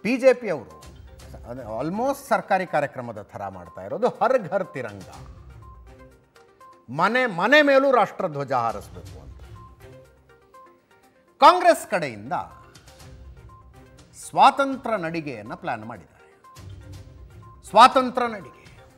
B J ಪಿಯವರು almost ಸರ್ಕಾರಿ ಕಾರ್ಯಕ್ರಮದ ಥರ ಮಾಡ್ತಾ ಇರೋದು ಹರ್ ಘರ್ ತಿರಂಗ ಮನೆ ಮನೆ ಮೇಲೂ ರಾಷ್ಟ್ರಧ್ವಜ ಹಾರಿಸಬೇಕು ಅಂತ ಕಾಂಗ್ರೆಸ್ ಕಡೆಯಿಂದ ಸ್ವಾತಂತ್ರ್ಯ ನಡಿಗೆಯನ್ನು ಪ್ಲಾನ್ ಮಾಡಿದ್ದಾರೆ ಸ್ವಾತಂತ್ರ್ಯ ನಡಿಗೆ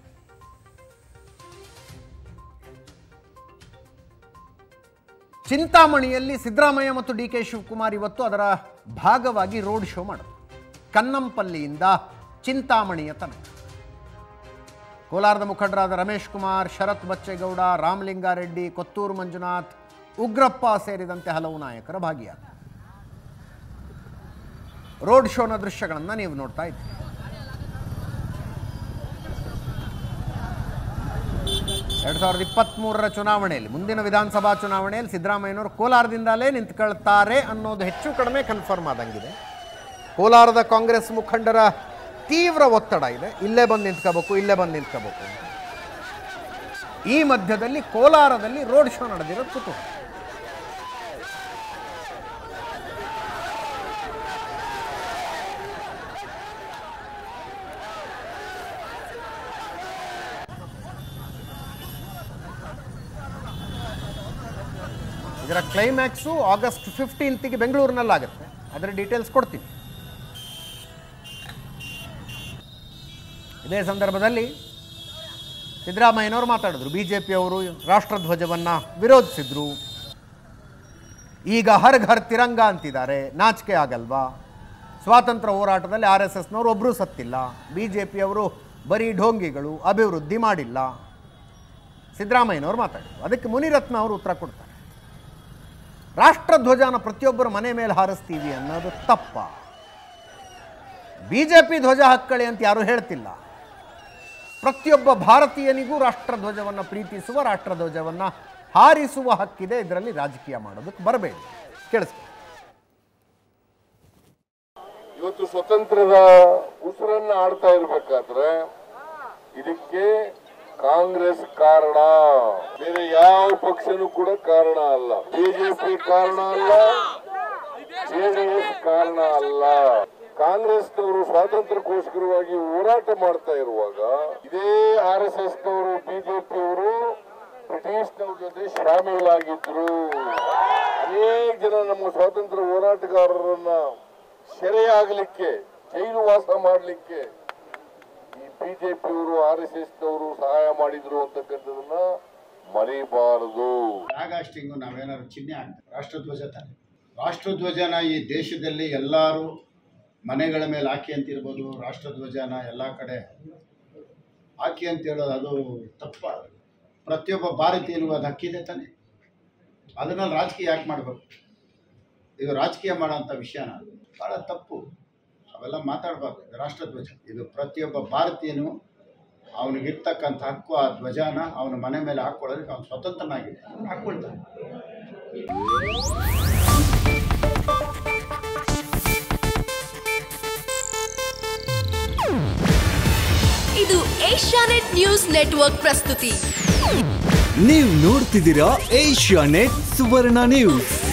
ಚಿಂತಾಮಣಿಯಲ್ಲಿ ಸಿದ್ದರಾಮಯ್ಯ ಮತ್ತು ಡಿ ಕೆ ಶಿವಕುಮಾರ್ ಇವತ್ತು ಅದರ ಭಾಗವಾಗಿ ರೋಡ್ ಶೋ ಮಾಡಿದ್ರು ಕನ್ನಂಪಲ್ಲಿಯಿಂದ ಚಿಂತಾಮಣಿಯ ತನಕ ಕೋಲಾರದ ಮುಖಂಡರಾದ ರಮೇಶ್ ಕುಮಾರ್ ಶರತ್ ಬಚ್ಚೇಗೌಡ ರಾಮಲಿಂಗಾರೆಡ್ಡಿ ಕೊತ್ತೂರು ಮಂಜುನಾಥ್ ಉಗ್ರಪ್ಪ ಸೇರಿದಂತೆ ಹಲವು ನಾಯಕರ ಭಾಗಿಯಾದ ರೋಡ್ ಶೋನ ದೃಶ್ಯಗಳನ್ನು ನೀವು ನೋಡ್ತಾ ಇದ್ದೀರಿ ಎರಡು ಸಾವಿರದ ಇಪ್ಪತ್ತ್ಮೂರರ ಚುನಾವಣೆಯಲ್ಲಿ ಮುಂದಿನ ವಿಧಾನಸಭಾ ಚುನಾವಣೆಯಲ್ಲಿ ಸಿದ್ದರಾಮಯ್ಯನವರು ಕೋಲಾರದಿಂದಲೇ ನಿಂತ್ಕೊಳ್ತಾರೆ ಅನ್ನೋದು ಹೆಚ್ಚು ಕಡಿಮೆ ಕನ್ಫರ್ಮ್ ಆದಂಗಿದೆ ಕೋಲಾರದ ಕಾಂಗ್ರೆಸ್ ಮುಖಂಡರ ತೀವ್ರ ಒತ್ತಡ ಇದೆ ಇಲ್ಲೇ ಬಂದು ನಿಂತ್ಕೋಬೇಕು ಇಲ್ಲೇ ಬಂದು ನಿಂತ್ಕೋಬೇಕು ಅಂತ ಈ ಮಧ್ಯದಲ್ಲಿ ಕೋಲಾರದಲ್ಲಿ ರೋಡ್ ಶೋ ನಡೆದಿರೋದು ಕುತೂಹಲ ಇದರ ಕ್ಲೈಮ್ಯಾಕ್ಸು ಆಗಸ್ಟ್ ಫಿಫ್ಟೀನ್ತಿಗೆ ಬೆಂಗಳೂರಿನಲ್ಲಾಗುತ್ತೆ ಅದರ ಡೀಟೇಲ್ಸ್ ಕೊಡ್ತೀನಿ ಇದೇ ಸಂದರ್ಭದಲ್ಲಿ ಸಿದ್ದರಾಮಯ್ಯನವರು ಮಾತಾಡಿದ್ರು ಬಿ ಜೆ ಪಿಯವರು ರಾಷ್ಟ್ರಧ್ವಜವನ್ನು ವಿರೋಧಿಸಿದ್ರು ಈಗ ಹರ್ ಘರ್ ತಿರಂಗ ಅಂತಿದ್ದಾರೆ ನಾಚಿಕೆ ಆಗಲ್ವಾ ಸ್ವಾತಂತ್ರ್ಯ ಹೋರಾಟದಲ್ಲಿ ಆರ್ ಎಸ್ ಎಸ್ನವರು ಒಬ್ಬರೂ ಸತ್ತಿಲ್ಲ ಬಿ ಜೆ ಪಿಯವರು ಬರೀ ಢೋಂಗಿಗಳು ಅಭಿವೃದ್ಧಿ ಮಾಡಿಲ್ಲ ಸಿದ್ದರಾಮಯ್ಯನವರು ಮಾತಾಡಿದ್ರು ಅದಕ್ಕೆ ಮುನಿರತ್ನ ಅವರು ಉತ್ತರ ಕೊಡ್ತಾರೆ ರಾಷ್ಟ್ರಧ್ವಜನ ಪ್ರತಿಯೊಬ್ಬರ ಮನೆ ಮೇಲೆ ಹಾರಿಸ್ತೀವಿ ಅನ್ನೋದು ತಪ್ಪ ಬಿ ಜೆ ಪಿ ಧ್ವಜ ಹಕ್ಕಳಿ ಅಂತ ಯಾರೂ ಹೇಳ್ತಿಲ್ಲ ಪ್ರತಿಯೊಬ್ಬ ಭಾರತೀಯನಿಗೂ ರಾಷ್ಟ್ರಧ್ವಜವನ್ನು ಪ್ರೀತಿಸುವ ರಾಷ್ಟ್ರಧ್ವಜವನ್ನು ಹಾರಿಸುವ ಹಕ್ಕಿದೆ ಇದರಲ್ಲಿ ರಾಜಕೀಯ ಮಾಡೋದಕ್ಕೆ ಬರಬೇಡಿ ಕೇಳಿಸ್ಕೊ ಇವತ್ತು ಸ್ವತಂತ್ರದ ಉಸಿರನ್ನ ಆಡ್ತಾ ಇರ್ಬೇಕಾದ್ರೆ ಇದಕ್ಕೆ ಕಾಂಗ್ರೆಸ್ ಕಾರಣ ಬೇರೆ ಯಾವ ಪಕ್ಷನೂ ಕೂಡ ಕಾರಣ ಅಲ್ಲ ಬಿಜೆಪಿ ಕಾರಣ ಅಲ್ಲ ಜೆಡಿಎಸ್ ಕಾರಣ ಅಲ್ಲ ಕಾಂಗ್ರೆಸ್ನವರು ಸ್ವಾತಂತ್ರ್ಯಕ್ಕೋಸ್ಕರವಾಗಿ ಹೋರಾಟ ಮಾಡ್ತಾ ಇರುವಾಗ ಇದೇ ಆರ್ ಎಸ್ ಎಸ್ ನವರು ಬಿಜೆಪಿಯವರು ಬ್ರಿಟಿಷ್ನವ್ರ ಜೊತೆ ಶಾಮೀಲಾಗಿದ್ರು ಅನೇಕ ಜನ ನಮ್ಮ ಸ್ವಾತಂತ್ರ್ಯ ಹೋರಾಟಗಾರರನ್ನ ಸೆರೆಯಾಗಲಿಕ್ಕೆ ಜೈಲು ವಾಸ ಮಾಡಲಿಕ್ಕೆ ಈ ಬಿಜೆಪಿಯವರು ಆರ್ ಎಸ್ ಎಸ್ ನವರು ಸಹಾಯ ಮಾಡಿದ್ರು ಅಂತಕ್ಕಂಥದನ್ನ ಮರಿಬಾರದು ಫ್ಲಾಗ್ ನಾವೇನಾದ್ರು ಚಿಹ್ನೆ ಹಾಕ್ತೇವೆ ರಾಷ್ಟ್ರಧ್ವಜ ತಾನೆ ರಾಷ್ಟ್ರಧ್ವಜನ ಈ ದೇಶದಲ್ಲಿ ಎಲ್ಲರೂ ಮನೆಗಳ ಮೇಲೆ ಹಾಕಿ ಅಂತಿರ್ಬೋದು ರಾಷ್ಟ್ರಧ್ವಜನ ಎಲ್ಲ ಕಡೆ ಹಾಕಿ ಅಂತ ಹೇಳೋದು ಅದು ತಪ್ಪ ಪ್ರತಿಯೊಬ್ಬ ಭಾರತೀಯನಿಗೂ ಅದು ಹಕ್ಕಿದೆ ತಾನೆ ಅದನ್ನಲ್ಲಿ ರಾಜಕೀಯ ಯಾಕೆ ಮಾಡಬೇಕು ಇದು ರಾಜಕೀಯ ಮಾಡೋಂಥ ವಿಷಯನ ಭಾಳ ತಪ್ಪು ಅವೆಲ್ಲ ಮಾತಾಡಬಾರ್ದು ಇದು ರಾಷ್ಟ್ರಧ್ವಜ ಇದು ಪ್ರತಿಯೊಬ್ಬ ಭಾರತೀಯನು ಅವನಿಗಿರ್ತಕ್ಕಂಥ ಹಕ್ಕು ಆ ಧ್ವಜನ ಅವನ ಮನೆ ಮೇಲೆ ಹಾಕ್ಕೊಳ್ಳೋದಕ್ಕೆ ಅವನು ಸ್ವತಂತ್ರನಾಗಿದೆ ಅವ್ನು ಹಾಕ್ಕೊಳ್ತಾನೆ ಇದು ಏಷ್ಯಾನೆಟ್ ನ್ಯೂಸ್ ನೆಟ್ವರ್ಕ್ ಪ್ರಸ್ತುತಿ ನೀವು ನೋಡ್ತಿದ್ದೀರಾ ಏಷ್ಯಾ ನೆಟ್ ಸುವರ್ಣ ನ್ಯೂಸ್